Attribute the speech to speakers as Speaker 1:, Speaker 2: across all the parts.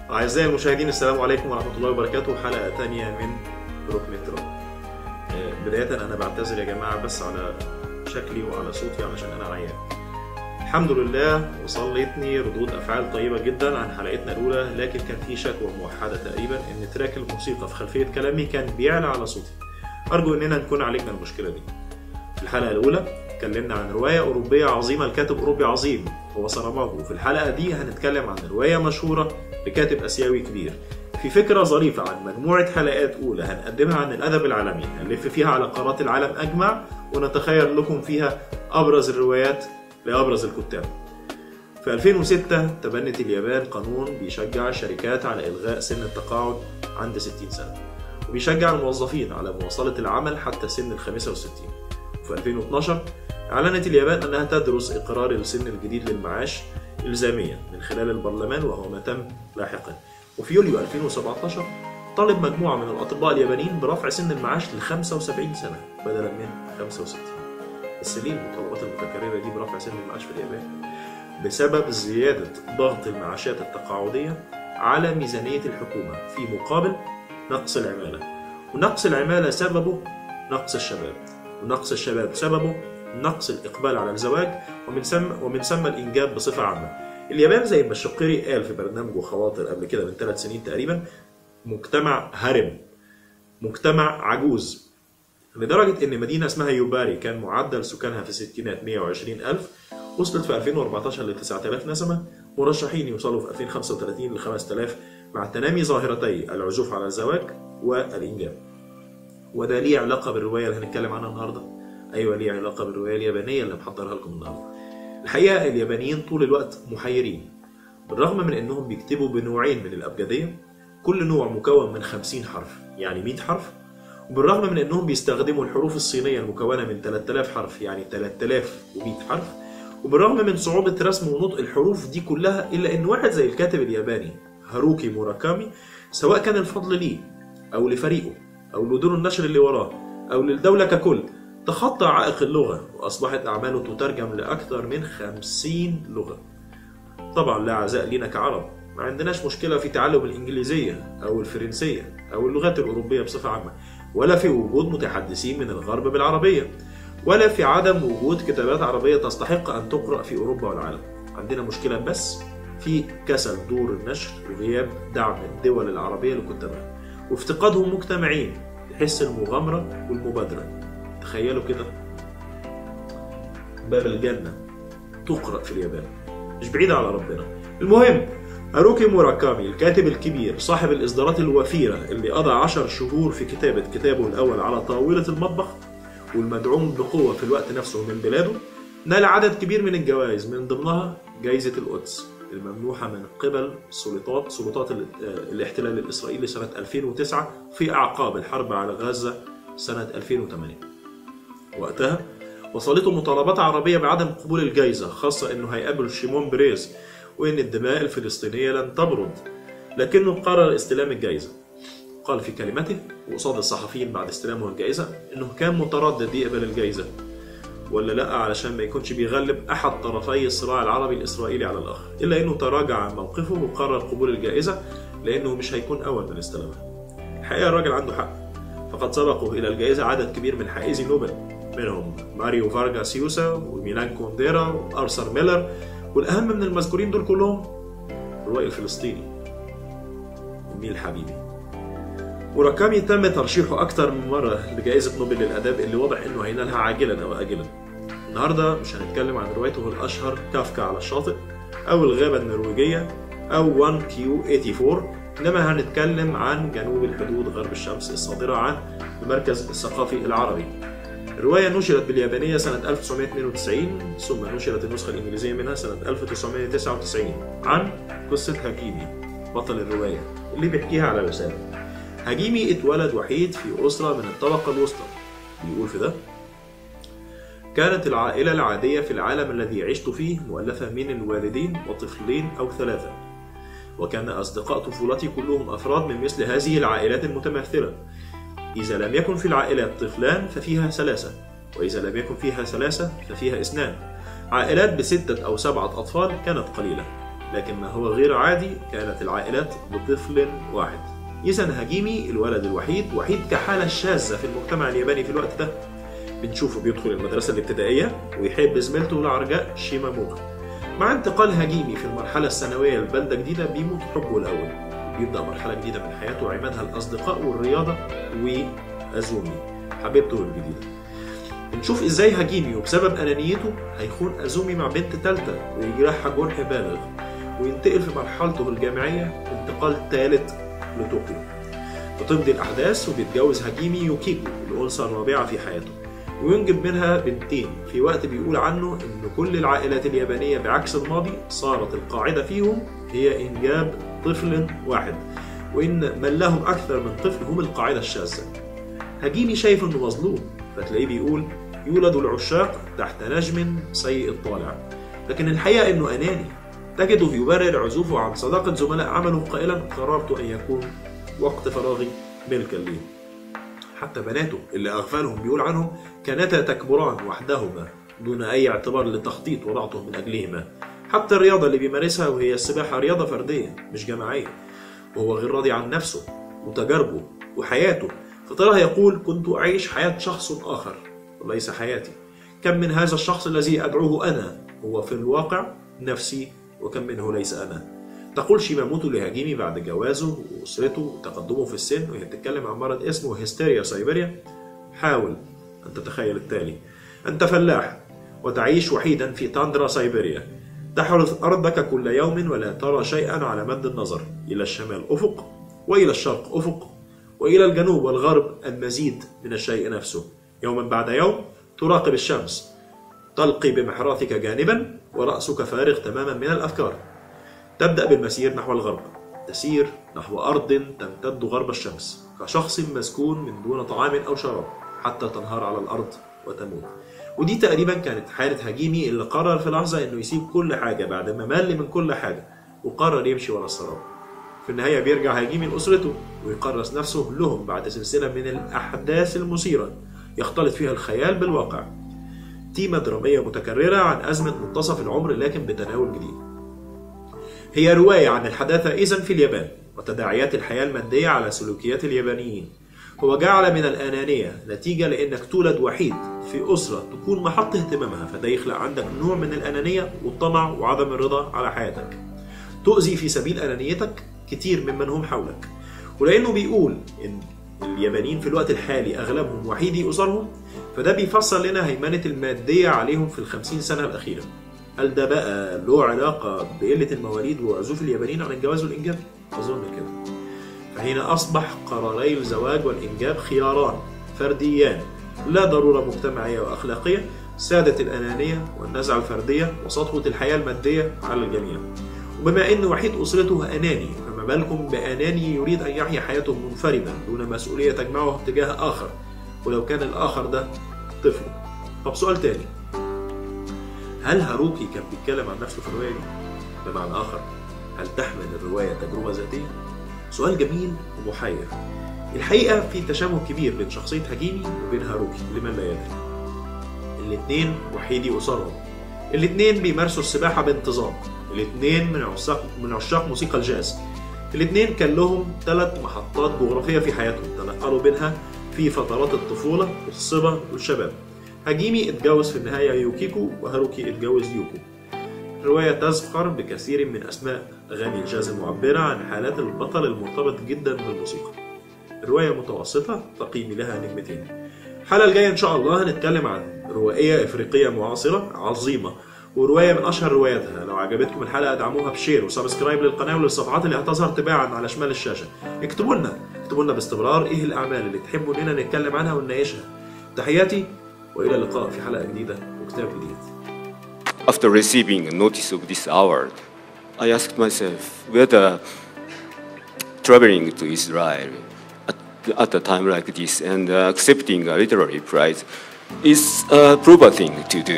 Speaker 1: أعزائي المشاهدين السلام عليكم ورحمة الله وبركاته حلقة تانية من ركن التراب آه، بداية أنا بعتذر يا جماعة بس على شكلي وعلى صوتي علشان أنا عيان الحمد لله وصلتني ردود أفعال طيبة جدا عن حلقتنا الأولى لكن كان في شكوى موحدة تقريبا إن تراك الموسيقى في خلفية كلامي كان بيعلى على صوتي أرجو إننا نكون عالجنا المشكلة دي في الحلقة الأولى اتكلمنا عن رواية أوروبية عظيمة لكاتب أوروبي عظيم هو ساراماغو وفي الحلقة دي هنتكلم عن رواية مشهورة لكاتب آسيوي كبير في فكرة ظريفة عن مجموعة حلقات أولى هنقدمها عن الأدب العالمي هنلف فيها على قارات العالم أجمع ونتخيل لكم فيها أبرز الروايات لأبرز الكتاب في 2006 تبنت اليابان قانون بيشجع الشركات على إلغاء سن التقاعد عند 60 سنة وبيشجع الموظفين على مواصلة العمل حتى سن ال 65 وفي 2012 أعلنت اليابان أنها تدرس إقرار السن الجديد للمعاش إلزاميا من خلال البرلمان وهو ما تم لاحقا وفي يوليو 2017 طالب مجموعة من الأطباء اليابانيين برفع سن المعاش ل 75 سنة بدلا من 65 بس ليه المطالبات المتكررة دي برفع سن المعاش في اليابان؟ بسبب زيادة ضغط المعاشات التقاعدية على ميزانية الحكومة في مقابل نقص العمالة ونقص العمالة سببه نقص الشباب ونقص الشباب سببه نقص الإقبال على الزواج ومن ثم ومن ثم الإنجاب بصفة عامة اليابان زي ما الشقيري قال في برنامجه خواطر قبل كده من ثلاث سنين تقريبا مجتمع هرم مجتمع عجوز لدرجة إن مدينة اسمها يوباري كان معدل سكانها في الستينات 120 ألف وصلت في 2014 ل 9000 نسمة مرشحين يوصلوا في 2035 ل 5000 مع تنامي ظاهرتي العزوف على الزواج والإنجاب وده ليه علاقة بالرواية اللي هنتكلم عنها النهاردة أيوة ليه علاقة بالرواية اليابانية اللي محضرها لكم النهاردة الحقيقة اليابانيين طول الوقت محيرين بالرغم من أنهم بيكتبوا بنوعين من الأبجدية كل نوع مكون من 50 حرف يعني 100 حرف وبالرغم من أنهم بيستخدموا الحروف الصينية المكونة من 3000 حرف يعني 3100 حرف وبالرغم من صعوبة رسم ونطق الحروف دي كلها إلا أن واحد زي الكاتب الياباني هاروكي موراكامي سواء كان الفضل ليه أو لفريقه أو لدور النشر اللي وراه أو للدولة ككل تخطى عائق اللغة وأصبحت أعماله تترجم لأكثر من 50 لغة طبعا لا عزاء لينا كعرب ما عندناش مشكلة في تعلم الإنجليزية أو الفرنسية أو اللغات الأوروبية بصفة عامة ولا في وجود متحدثين من الغرب بالعربية ولا في عدم وجود كتابات عربية تستحق أن تقرأ في أوروبا والعالم عندنا مشكلة بس في كسل دور النشر وغياب دعم الدول العربية لكتابها وافتقادهم مجتمعين لحس المغامرة والمبادرة تخيلوا كده باب الجنة تقرأ في اليابان مش بعيدة على ربنا المهم هاروكي موراكامي الكاتب الكبير صاحب الإصدارات الوفيرة اللي قضى عشر شهور في كتابة كتابه الأول على طاولة المطبخ والمدعوم بقوة في الوقت نفسه من بلاده نال عدد كبير من الجوائز من ضمنها جائزة القدس الممنوحة من قبل سلطات سلطات ال- آه، الاحتلال الإسرائيلي سنة 2009 في أعقاب الحرب على غزة سنة 2008 وقتها وصلته مطالبات عربية بعدم قبول الجائزة خاصة أنه هيقابل شيمون بريز وأن الدماء الفلسطينية لن تبرد لكنه قرر استلام الجائزة قال في كلمته وقصاد الصحفيين بعد استلامه الجائزة أنه كان متردد يقبل الجائزة ولا لا علشان ما يكونش بيغلب أحد طرفي الصراع العربي الإسرائيلي على الآخر إلا أنه تراجع عن موقفه وقرر قبول الجائزة لأنه مش هيكون أول من استلمها الحقيقة الراجل عنده حق فقد سبقوا إلى الجائزة عدد كبير من حائزي نوبل منهم ماريو فارغاس يوسا وميلان كونديرا وأرثر ميلر والأهم من المذكورين دول كلهم الروائي الفلسطيني نيل حبيبي موراكامي تم ترشيحه أكثر من مرة لجائزة نوبل للأداب اللي واضح إنه هينالها عاجلا أو آجلا. النهاردة مش هنتكلم عن روايته الأشهر كافكا على الشاطئ أو الغابة النرويجية أو 1 كيو 84 إنما هنتكلم عن جنوب الحدود غرب الشمس الصادرة عن المركز الثقافي العربي. الرواية نشرت باليابانية سنة 1992 ثم نشرت النسخة الإنجليزية منها سنة 1999 عن قصة هاكيمي بطل الرواية اللي بيحكيها على رسالة. هجيمي اتولد وحيد في أسرة من الطبقة الوسطى بيقول في ده كانت العائلة العادية في العالم الذي عشت فيه مؤلفة من الوالدين وطفلين أو ثلاثة وكان أصدقاء طفولتي كلهم أفراد من مثل هذه العائلات المتماثلة إذا لم يكن في العائلات طفلان ففيها ثلاثة وإذا لم يكن فيها ثلاثة ففيها اثنان عائلات بستة أو سبعة أطفال كانت قليلة لكن ما هو غير عادي كانت العائلات بطفل واحد إذا هجيمي الولد الوحيد وحيد كحالة شاذة في المجتمع الياباني في الوقت ده بنشوفه بيدخل المدرسة الابتدائية ويحب زميلته العرجاء شيماموتو مع انتقال هجيمي في المرحلة الثانوية لبلدة جديدة بيموت حبه الأول بيبدأ مرحلة جديدة من حياته عمادها الأصدقاء والرياضة وأزومي حبيبته الجديدة بنشوف ازاي هاجيمي وبسبب انانيته هيخون ازومي مع بنت تالتة ويجرحها جرح بالغ وينتقل في مرحلته الجامعية انتقال ثالث لطوكيو بتمضي الأحداث وبيتجوز هاجيمي يوكيكو الأنثى الرابعة في حياته وينجب منها بنتين في وقت بيقول عنه إن كل العائلات اليابانية بعكس الماضي صارت القاعدة فيهم هي إنجاب طفل واحد وإن من لهم أكثر من طفل هم القاعدة الشاذة هاجيمي شايف إنه مظلوم فتلاقيه بيقول يولد العشاق تحت نجم سيء الطالع لكن الحقيقة إنه أناني تجده يبرر عزوفه عن صداقة زملاء عمله قائلا قررت أن يكون وقت فراغي ملكا لي حتى بناته اللي أغفالهم بيقول عنهم كانتا تكبران وحدهما دون أي اعتبار لتخطيط وضعته من أجلهما حتى الرياضة اللي بيمارسها وهي السباحة رياضة فردية مش جماعية وهو غير راضي عن نفسه وتجاربه وحياته فتراه يقول كنت أعيش حياة شخص آخر وليس حياتي كم من هذا الشخص الذي أدعوه أنا هو في الواقع نفسي وكم منه ليس أنا تقول شيماموتو لهاجيمي بعد جوازه وأسرته وتقدمه في السن وهي بتتكلم عن مرض اسمه هيستيريا سيبيريا حاول أن تتخيل التالي أنت فلاح وتعيش وحيدا في تاندرا سيبيريا تحرث أرضك كل يوم ولا ترى شيئا على مد النظر إلى الشمال أفق وإلى الشرق أفق وإلى الجنوب والغرب المزيد من الشيء نفسه يوما بعد يوم تراقب الشمس تلقي بمحراثك جانبا ورأسك فارغ تماما من الأفكار تبدأ بالمسير نحو الغرب تسير نحو أرض تمتد غرب الشمس كشخص مسكون من دون طعام أو شراب حتى تنهار على الأرض وتموت ودي تقريبا كانت حالة هجيمي اللي قرر في لحظة إنه يسيب كل حاجة بعد ما مل من كل حاجة وقرر يمشي ورا السراب في النهاية بيرجع هجيمي لأسرته ويقرص نفسه لهم بعد سلسلة من الأحداث المثيرة يختلط فيها الخيال بالواقع تيمة درامية متكررة عن أزمة منتصف العمر لكن بتناول جديد هي رواية عن الحداثة إذن في اليابان وتداعيات الحياة المادية على سلوكيات اليابانيين هو جعل من الأنانية نتيجة لأنك تولد وحيد في أسرة تكون محط اهتمامها فده يخلق عندك نوع من الأنانية والطمع وعدم الرضا على حياتك تؤذي في سبيل أنانيتك كتير ممن هم حولك ولأنه بيقول إن اليابانيين في الوقت الحالي أغلبهم وحيدي أسرهم فده بيفسر لنا هيمنة المادية عليهم في الخمسين سنة الأخيرة هل ده بقى له علاقة بقلة المواليد وعزوف اليابانيين عن الجواز والإنجاب؟ أظن كده فهنا أصبح قراري الزواج والإنجاب خياران فرديان لا ضرورة مجتمعية وأخلاقية سادت الأنانية والنزعة الفردية وسطوة الحياة المادية على الجميع وبما أن وحيد أسرته أناني فما بالكم بأناني يريد أن يحيا حياته منفردا دون مسؤولية تجمعه تجاه آخر ولو كان الآخر ده طفل طب سؤال تاني هل هاروكي كان بيتكلم عن نفسه في الرواية دي؟ بمعنى آخر هل تحمل الرواية تجربة ذاتية؟ سؤال جميل ومحير الحقيقة في تشابه كبير بين شخصية هاجيمي وبين هاروكي لمن لا يدري الاتنين وحيدي أسرهم الاتنين بيمارسوا السباحة بانتظام الاتنين من عشاق من عشاق موسيقى الجاز الاتنين كان لهم ثلاث محطات جغرافية في حياتهم تنقلوا بينها في فترات الطفولة والصبا والشباب هاجيمي اتجوز في النهاية يوكيكو وهاروكي اتجوز يوكو الرواية تزخر بكثير من أسماء أغاني الجاز المعبرة عن حالات البطل المرتبط جدا بالموسيقى الرواية متوسطة تقييمي لها نجمتين الحلقة الجاية إن شاء الله هنتكلم عن روائية إفريقية معاصرة عظيمة ورواية من أشهر رواياتها لو عجبتكم الحلقة ادعموها بشير وسبسكرايب للقناة وللصفحات اللي هتظهر تباعا على شمال الشاشة اكتبوا لنا اكتبوا لنا باستمرار إيه الأعمال اللي تحبوا إننا نتكلم عنها ونناقشها تحياتي وإلى اللقاء في حلقة جديدة وكتاب جديد
Speaker 2: After receiving a notice of this award, I asked myself whether traveling to Israel at, at a time like this and uh, accepting a literary prize is a proper thing to do.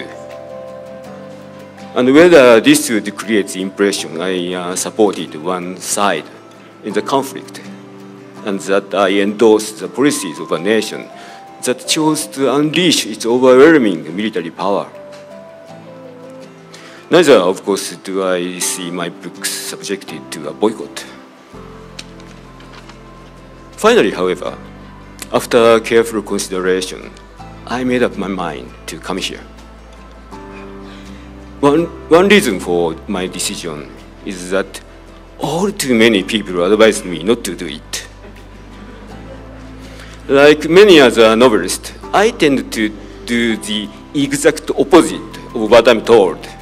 Speaker 2: And whether this would create the impression I uh, supported one side in the conflict, and that I endorsed the policies of a nation that chose to unleash its overwhelming military power. Neither, of course, do I see my books subjected to a boycott. Finally, however, after careful consideration, I made up my mind to come here. One, one reason for my decision is that all too many people advised me not to do it. Like many other novelists, I tend to do the exact opposite of what I'm told.